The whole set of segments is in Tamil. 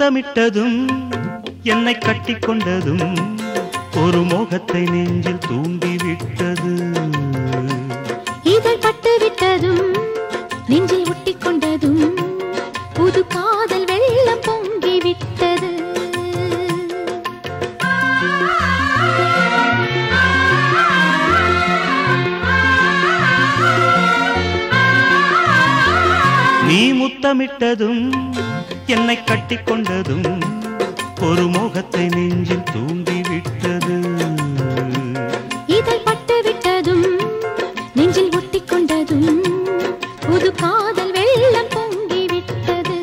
முத்தமிட்டதும் என்னை கட்டிக்கொண்டதும் ஒரு மோகத்தை நெஞ்சில் தூண்டிவிட்டது இதழ் பட்டு விட்டதும் நெஞ்சில் ஒட்டிக் கொண்டதும் புது காதல் வெள்ளம் பொங்கி விட்டது நீ முத்தமிட்டதும் என்னை கட்டிக்கொண்டதும் ஒரு மோகத்தை நெஞ்சில் தூண்டிவிட்டது இதழ் பட்டு விட்டதும் நெஞ்சில் ஒட்டிக் கொண்டதும் புது காதல் வெள்ளம் பொங்கி விட்டது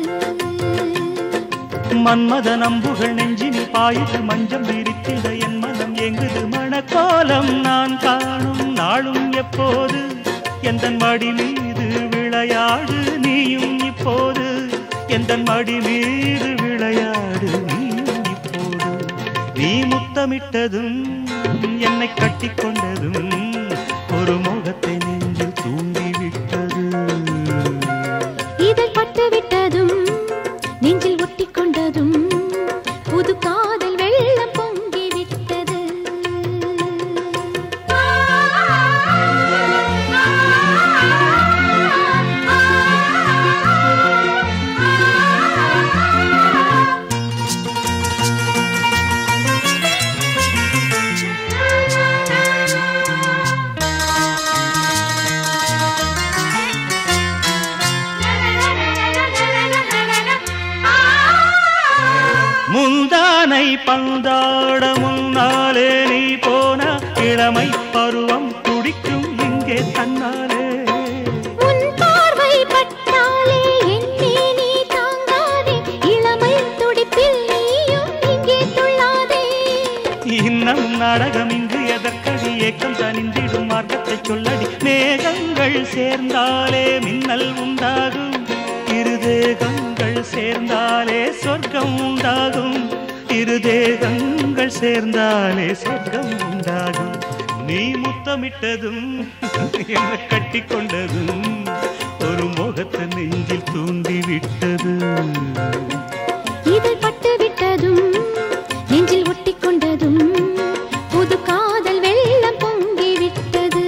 மன்மத நம்புகள் நெஞ்சினில் பாயுது மஞ்சம் விரித்திட என் மனம் எங்குது மணக்கோலம் நான் காணும் நாளும் எப்போது எந்த மடி மீது விளையாடு நீயும் இப்போது எந்த மடி மீது விளையாடு நீயும் இப்போது நீ முத்தமிட்டதும் என்னை கட்டிக்கொண்டதும் ஒரு மோகத்தை நெஞ்சில் தூண்டிவிட்டது இதழ் பட்டு விட்டதும் நெஞ்சில் ஒட்டிக் கொண்டதும் புது காதல் வெள்ளம் பொங்கி விட்டது முந்தானை பந்தாட முன்னாலே நீ போன இளமை பருவம் துடிக்கும் இங்கே தன்னாலே உன் பார்வை பட்டாலே என்னே நீ தாங்காதே இளமை துடிப்பில் நீயும் இங்கே துள்ளாதே இன்னும் நாடகம் இங்கு எதற்கடி ஏக்கம் தனிந்திடும் மார்க்கத்தை சொல்லடி மேகங்கள் சேர்ந்தாலே மின்னல் உண்டாகும் இருதேகங்கள் சேர்ந்தாலே சொர்க்கம் உண்டாகும் இருதேகங்கள் சேர்ந்தாலே சொர்க்கம் உண்டாகும் நீ முத்தமிட்டதும் என்ன கட்டிக்கொண்டதும் ஒரு மோகத்தை நெஞ்சில் தூண்டிவிட்டது இதழ் பட்டு விட்டதும் நெஞ்சில் ஒட்டிக் கொண்டதும் புது காதல் வெள்ளம் பொங்கி விட்டது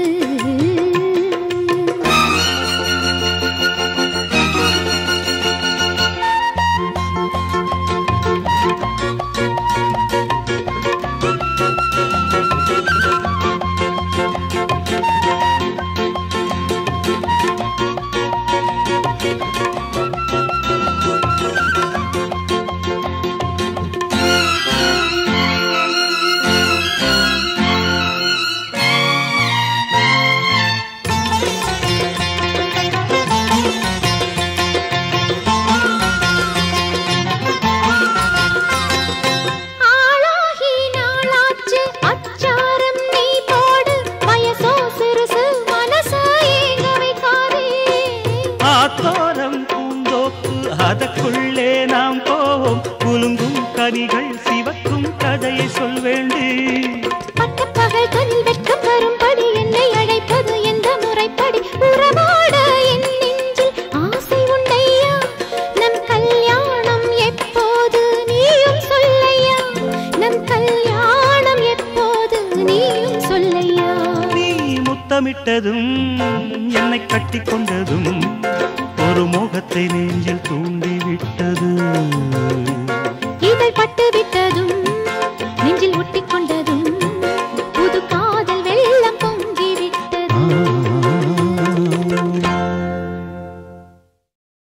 ஆளாகி நாளாச்சு அச்சாரம் நீ போடு வயசோ சிறுசு மனசு ஏங்க வைக்காதே ஆத்தோரம் பூந்தோப்பு அதற்குள்ளே நாம் போவோம் குலுங்கும் கனிகள் சிவக்கும் கதையை சொல்வேண்டி பட்டப்பகல் தனில் வெட்கம் வரும்படி என்னை அழைப்பது எந்த முறைப்படி உறவாட என் நெஞ்சில் ஆசை உண்டையா நம் கல்யாணம் எப்போது நீயும் சொல்லையா நம் கல்யாணம் எப்போது நீயும் சொல்லையா நீ முத்தமிட்டதும் என்னை கட்டிக்கொண்டதும் ஒரு மோகத்தை நெஞ்சில் தூண்டிவிட்டது இதழ் பட்டு விட்டதும்